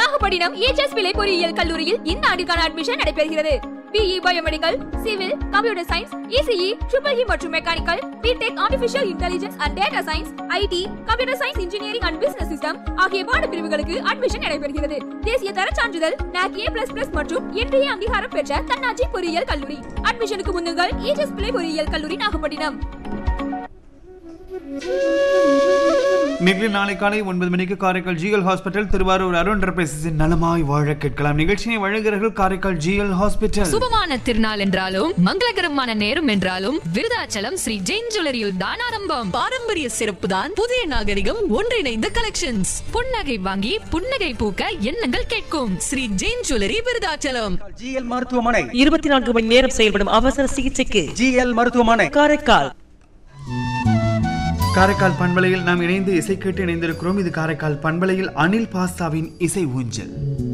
Nagapattinam EHS பிள்ளை பொறியியல் கல்லூரியில் இந்த ஆண்டிற்கான அட்மிஷன் நடைபெறுகிறது BE biomedical civil computer science ECE triple E மற்றும் mechanical B Tech artificial intelligence and data science IT computer science engineering and business system ஆகிய பாட பிரிவுகளுக்கு அட்மிஷன் நடைபெறுகிறது தேசிய தர சான்றிதழ் NAC A++ மற்றும் இன்றைய அங்கீகாரம் பெற்ற தன்னாட்சி பொறியியல் கல்லூரி அட்மிஷனுக்கு முன்னுங்கள் EHS பிள்ளை பொறியியல் கல்லூரி நாகப்பட்டினம் நிகழ்ச்சி நாளை காலை ஒன்பது மணிக்கு காரைக்கால் ஜிஎல் ஹாஸ்பிட்டல் திருவாரூர் அருண் என்டர்பிரைசஸின் நலமாய் வாழ கேட்கலாம் நிகழ்ச்சியை வழங்குகிறார்கள் காரைக்கால் ஜிஎல் ஹாஸ்பிட்டல் சுபமான திருநாள் என்றாலும் மங்களகரமான நேரம் என்றாலும் விருதாச்சலம் ஸ்ரீ ஜெயின் ஜுவல்லரியில் தான் ஆரம்பம் பாரம்பரிய சிறப்பு தான் புதிய நாகரிகம் ஒன்றிணைந்த கலெக்ஷன்ஸ் புன்னகை வாங்கி புன்னகை பூக்க எண்ணங்கள் கேட்கும் ஸ்ரீ ஜெயின் ஜுவல்லரி விருதாச்சலம் ஜிஎல் மருத்துவமனை இருபத்தி நான்கு மணி நேரம் செயல்படும் அவசர சிகிச்சைக்கு ஜிஎல் மருத்துவமனை காரைக்கால் காரைக்கால் பண்பலையில் நாம் இணைந்து இசை கேட்டு இணைந்திருக்கிறோம் இது காரைக்கால் பண்பலையில் அனில் பாஸ்தாவின் இசை ஊஞ்சல்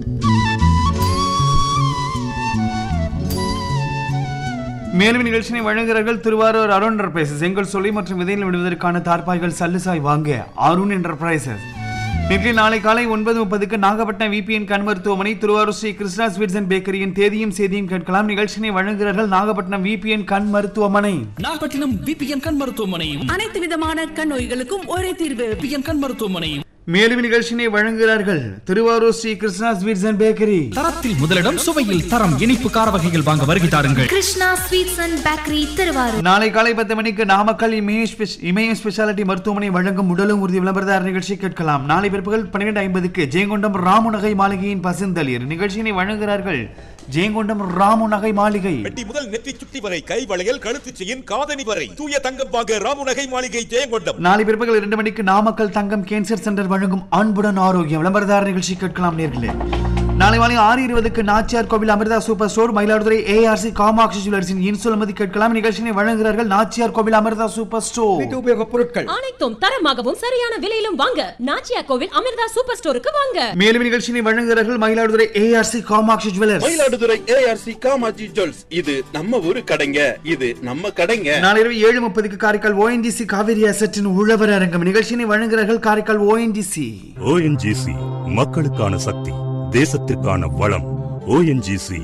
மேலும் நிகழ்ச்சியை வழங்குகிறார்கள் திருவாரூர் அருண் என்டர்பிரைசஸ் எங்கள் சொல்லி மற்றும் விதையில் விடுவதற்கான தார்பாய்கள் சல்லுசாய் வாங்க அருண் என்டர்பிரைசஸ் நிகழ்ச்சி நாளை காலை ஒன்பது முப்பதுக்கு நாகப்பட்டினம் விபிஎன் கண் மருத்துவமனை திருவாரூர் ஸ்ரீ கிருஷ்ணா ஸ்வீட்ஸ் அண்ட் பேக்கரியின் தேதியும் செய்தியும் கேட்கலாம் நிகழ்ச்சியை வழங்குகிறார்கள் நாகப்பட்டினம் விபிஎன் கண் மருத்துவமனை நாகப்பட்டினம் விபிஎன் கண் மருத்துவமனையும் அனைத்து விதமான கண் நோய்களுக்கும் ஒரே தீர்வு விபிஎன் கண் மருத்துவமனையும் மேலும் நிகழ்ச்சியை வழங்குகிறார்கள் Thiruvarur Sri Krishna sweets and bakery தரத்தில் முதலிடம் சுவையில் தரம் இனிப்பு கார வகைகள் வாங்க வருகை தாருங்கள் Krishna sweets and bakery Thiruvarur நாளை காலை பத்து மணிக்கு நாமக்கல் இமயம் ஸ்பெஷ்- இமயம் ஸ்பெஷாலிட்டி மருத்துவமனை வழங்கும் உடலும் உறுதி விளம்பரதார நிகழ்ச்சி கேட்கலாம் நாளை பிற்பகல் பன்னிரெண்டு ஐம்பதுக்கு ஜெயங்கொண்டம் ராமுநகை மாளிகையின் பசுந்தளிர் நிகழ்ச்சியினை வழங்குகிறார்கள் ஜெயங்கொண்டம் ராமுநகை மாளிகை வெட்டி முதல் நெற்றி சுட்டி வரை கை வளையல் கழுத்துச் செயின் காதணி வரை தூய தங்கம் வாங்க ராமுநகை மாளிகை ஜெயங்கொண்டம் நாளை பிற்பகல் இரண்டு மணிக்கு நாமக்கல் தங்கம் கேன்சர் சென்டர் வழங்கும் அன்புடன் ஆரோக்கியம் விளம்பரதார நிகழ்ச்சி கேட்கலாம் நேர்களே நாளை மாலை ஆறு இருபதுக்கு Nachiyar Koil Amirtha super store Mayiladuthurai ARC Kamatchi ஜுவல்லர்ஸின் இன்சுலமதி கேட்கலாம் நிகழ்ச்சியை வழங்குகிறார்கள் நாச்சியார் கோவில் அமிர்தா சூப்பர் ஸ்டோர் வீட்டு உபயோகப் பொருட்கள் அனைத்தும் தரமாகவும் சரியான விலையிலும் வாங்க நாச்சியா கோவில் அமிர்தா சூப்பர் ஸ்டோருக்கு வாங்க மேலும் நிகழ்ச்சியை வழங்குகிறார்கள் Mayiladuthurai ARC Kamatchi jewellers Mayiladuthurai ARC Kamatchi jewels இது நம்ம ஊரு கடைங்க இது நம்ம கடைங்க நாளை இரவு ஏழு முப்பதுக்கு காரைக்கால் ஓஎன்டிசி காவிரி அசட்டின் உழவர் அரங்கம் நிகழ்ச்சியினை வழங்குகிறார்கள் காரைக்கால் ஓஎன்டிசி ஓஎன்ஜிசி மக்களுக்கான சக்தி தேசத்திற்கான வளம் ஓஎன்ஜிசி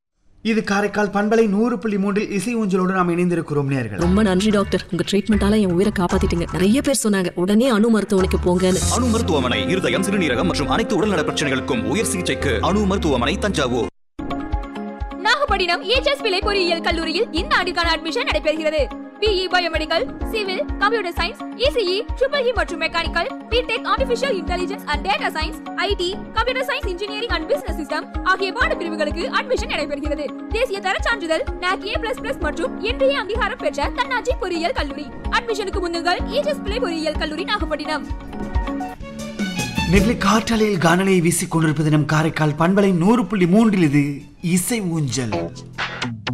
இது காரைக்கால் பண்பலை நூறு புள்ளி மூன்றில் இசை ஊஞ்சலோடு நாம் இணைந்திருக்கிறோம் நேர்கள் ரொம்ப நன்றி டாக்டர் உங்க ட்ரீட்மெண்டால என் உயிரை காப்பாத்திட்டீங்க நிறைய பேர் சொன்னாங்க உடனே அணு மருத்துவமனைக்கு போங்கன்னு அணு மருத்துவமனை இருதயம் சிறுநீரகம் மற்றும் அனைத்து உடல்நல பிரச்சனைகளுக்கும் உயர் சிகிச்சைக்கு அணு மருத்துவமனை தஞ்சாவூர் நாகப்பட்டினம் EHS பிள்ளை பொறியியல் கல்லூரியில் இந்த ஆண்டிற்கான அட்மிஷன் நடைபெறுகிறது BE biomedical civil computer science ECE triple E மற்றும் mechanical B Tech artificial intelligence and data science IT computer science engineering and business system ஆகிய பாட பிரிவுகளுக்கு அட்மிஷன் நடைபெறுகிறது தேசிய தர சான்றிதழ் NAC A++ மற்றும் இன்றைய அங்கீகாரம் பெற்ற தன்னாட்சி பொறியியல் கல்லூரி அட்மிஷனுக்கு முன்னுங்கள் EHS பிள்ளை பொறியியல் கல்லூரி நாகப்பட்டினம் நெகிழி காற்றலையில் கானலையை வீசிக் கொண்டிருப்பது நம் காரைக்கால் பண்பலை நூறு புள்ளி மூன்றில் இது இசை ஊஞ்சல்